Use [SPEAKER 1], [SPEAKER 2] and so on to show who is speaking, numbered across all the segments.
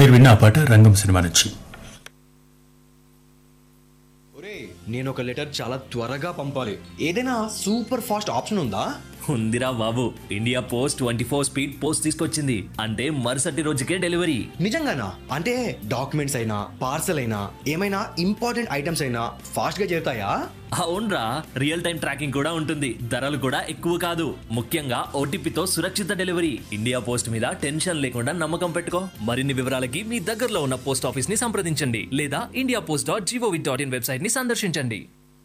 [SPEAKER 1] మీరు విన్న ఆ పాట రంగం సినిమా నుంచి
[SPEAKER 2] ఒరే నేను ఒక లెటర్ చాలా త్వరగా పంపాలి ఏదైనా సూపర్ ఫాస్ట్ ఆప్షన్ ఉందా
[SPEAKER 3] ఉందిరా బాబు India post twenty four speed post తీసుకొచ్చింది అంటే మరుసటి రోజుకే డెలివరీ
[SPEAKER 2] నిజంగానా అంటే డాక్యుమెంట్స్ అయినా పార్సల్ అయినా ఏమైనా ఇంపార్టెంట్ ఐటమ్స్ అయినా ఫాస్ట్ గా చేరుతాయా
[SPEAKER 3] అవునరా రియల్ టైం ట్రాకింగ్ కూడా ఉంటుంది ధరలు కూడా ఎక్కువ కాదు ముఖ్యంగా ఓటీపీతో సురక్షిత డెలివరీ ఇండియా పోస్ట్ మీద టెన్షన్ లేకుండా నమ్మకం పెట్టుకో మరిన్ని వివరాలకి మీ దగ్గరలో ఉన్న పోస్ట్ ఆఫీస్ ని సంప్రదించండి లేదా India post dot G O V dot in website ని సందర్శించండి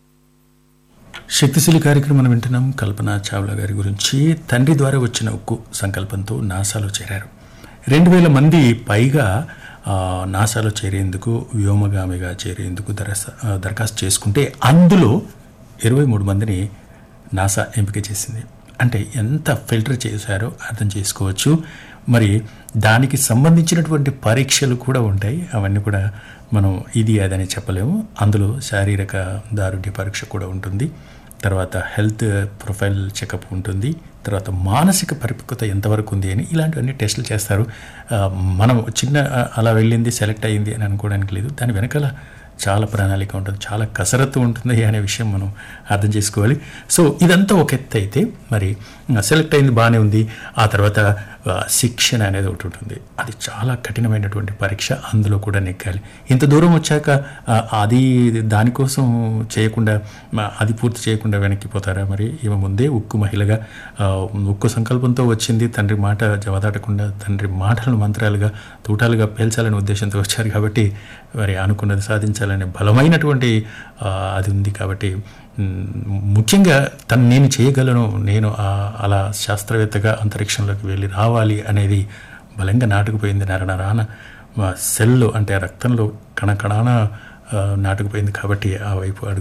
[SPEAKER 1] శక్తిశీలి కార్యక్రమం వింటున్నాం కల్పన చావ్లా గారి గురించి తండ్రి ద్వారా వచ్చిన ఉక్కు సంకల్పంతో నాసాలో చేరారు రెండు వేల మంది పైగా ఆ, నాసాలో చేరేందుకు వ్యోమగామిగా చేరేందుకు దరస ఆ, దరఖాస్తు చేసుకుంటే అందులో ఇరవై మూడు మందిని నాసా ఎంపిక చేసింది అంటే ఎంత ఫిల్టర్ చేశారో అర్థం చేసుకోవచ్చు మరి దానికి సంబంధించినటువంటి పరీక్షలు కూడా ఉంటాయి అవన్నీ కూడా మనం ఇది అదని చెప్పలేము అందులో శారీరక దారుఢ్య పరీక్ష కూడా ఉంటుంది తర్వాత హెల్త్ ప్రొఫైల్ చెకప్ ఉంటుంది తర్వాత మానసిక పరిపక్వత ఎంతవరకు ఉంది అని ఇలాంటివన్నీ టెస్టులు చేస్తారు ఆ, మనం చిన్న ఆ, అలా వెళ్ళింది సెలెక్ట్ అయ్యింది అని అనుకోవడానికి లేదు దాని వెనకాల చాలా ప్రణాళిక ఉంటుంది చాలా కసరత్తు ఉంటుంది అనే విషయం మనం అర్థం చేసుకోవాలి సో ఇదంతా ఒక ఎత్తు అయితే మరి సెలెక్ట్ అయింది బాగానే ఉంది ఆ తర్వాత ఆ, శిక్షణ అనేది ఒకటి ఉంటుంది అది చాలా కఠినమైనటువంటి పరీక్ష అందులో కూడా నెగ్గాలి ఇంత దూరం వచ్చాక ఆ, అది దానికోసం చేయకుండా ఆ, అది పూర్తి చేయకుండా వెనక్కిపోతారా మరి ఈమె ముందే ఉక్కు మహిళగా ఆ, ఉక్కు సంకల్పంతో వచ్చింది తండ్రి మాట జవదాటకుండా తండ్రి మాటలను మంత్రాలుగా తూటాలుగా పేల్చాలనే ఉద్దేశంతో వచ్చారు కాబట్టి మరి అనుకున్నది సాధించాలనే బలమైనటువంటి ఆ, అది ఉంది కాబట్టి మ్, ముఖ్యంగా తను నేను చేయగలను నేను ఆ- అలా శాస్త్రవేత్తగా అంతరిక్షంలోకి వెళ్ళి రావాలి అనేది బలంగా నాటుకుపోయింది నరనరాన సెల్ అంటే రక్తంలో కణకణాన ఆ, నాటుకుపోయింది కాబట్టి ఆ వైపు అడుగు